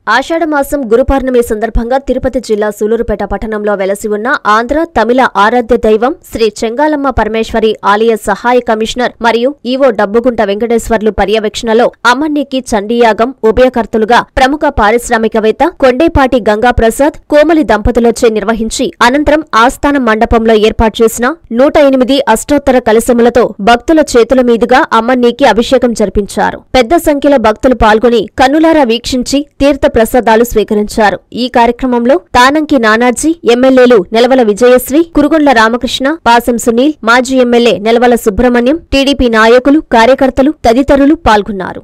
ఆషాఢమాసం గురు పౌర్ణమి సందర్భంగా తిరుపతి జిల్లా సూలూరుపేట పట్టణంలో వెలసి ఉన్న ఆంధ్ర తమిళ ఆరాధ్య దైవం శ్రీ చెంగాలమ్మ పరమేశ్వరి ఆలయ సహాయ కమిషనర్ మరియు ఈవో డబ్బుగుంట వెంకటేశ్వర్లు పర్యవేక్షణలో అమ్మన్నీకి చండీయాగం ఉభయకర్తలుగా ప్రముఖ పారిశ్రామికవేత్త కొండేపాటి గంగాప్రసాద్ కోమలి దంపతులచే నిర్వహించి అనంతరం ఆస్థానం మండపంలో ఏర్పాటు చేసిన నూట ఎనిమిది అష్టోత్తర కలశములతో భక్తుల చేతుల మీదుగా అమ్మన్నీకి అభిషేకం జరిపించారు పెద్ద సంఖ్యలో భక్తులు పాల్గొని కన్నులారా వీక్షించి తీర్థ ప్రసాదాలు స్వీకరించారు ఈ కార్యక్రమంలో తానంకి నానాజీ ఎమ్మెల్యేలు నెలవల విజయశ్రీ కురుగొండ్ల రామకృష్ణ పాసం సునీల్ మాజీ ఎమ్మెల్యే నెలవల సుబ్రహ్మణ్యం టీడీపీ నాయకులు కార్యకర్తలు తదితరులు పాల్గొన్నారు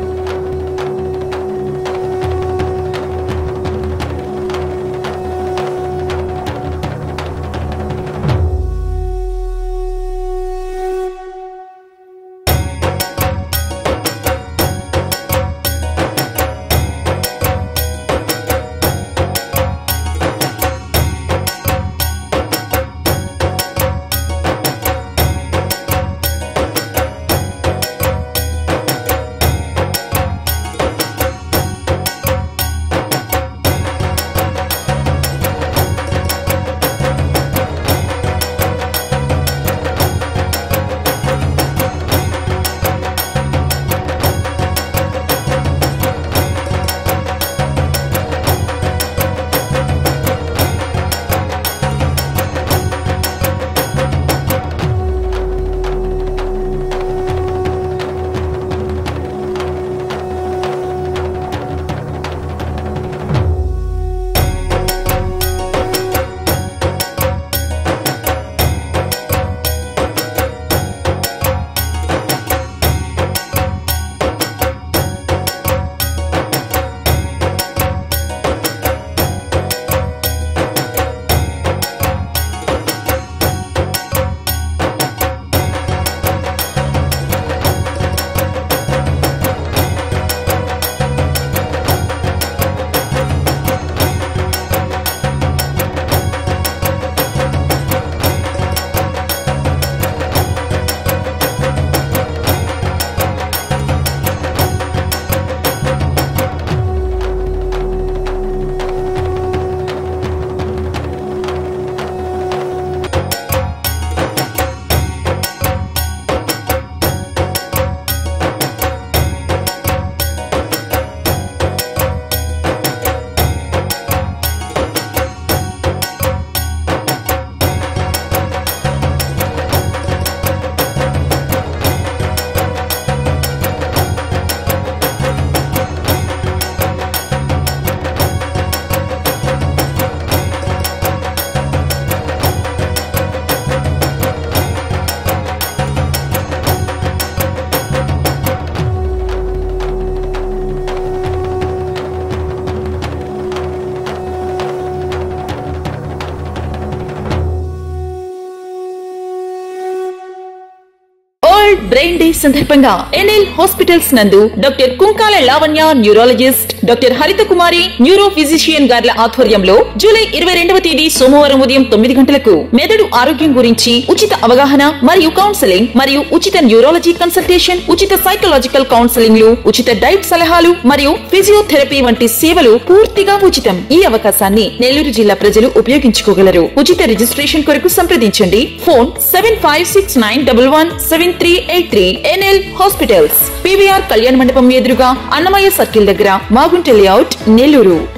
వరల్డ్ బ్రెయిన్ డే సందర్భంగా ఎన్ఎల్ హాస్పిటల్స్ నందు doctor Kunkala Lavanya neurologist doctor Haritha Kumari neuro physician గార్ల ఆధ్వర్యంలో జూలై ఇరవై రెండవ తేదీ సోమవారం ఉదయం తొమ్మిది గంటలకు మెదడు ఆరోగ్యం గురించి ఉచిత అవగాహన మరియు కౌన్సెలింగ్ మరియు ఉచిత న్యూరాలజీ కన్సల్టేషన్ ఉచిత సైకలాజికల్ కౌన్సెలింగ్ లు ఉచిత డైట్ సలహాలు మరియు ఫిజియోథెరపీ వంటి సేవలు పూర్తిగా ఉచితం ఈ అవకాశాన్ని నెల్లూరు జిల్లా ప్రజలు ఉపయోగించుకోగలరు ఉచిత రిజిస్ట్రేషన్ కొరకు సంప్రదించండి phone seven five six nine double one seven three eight three N L hospitals PVR కళ్యాణ మండపం ఎదురుగా అన్నమయ్య సర్కిల్ దగ్గర మాగుంట లేఅవుట్ నెల్లూరు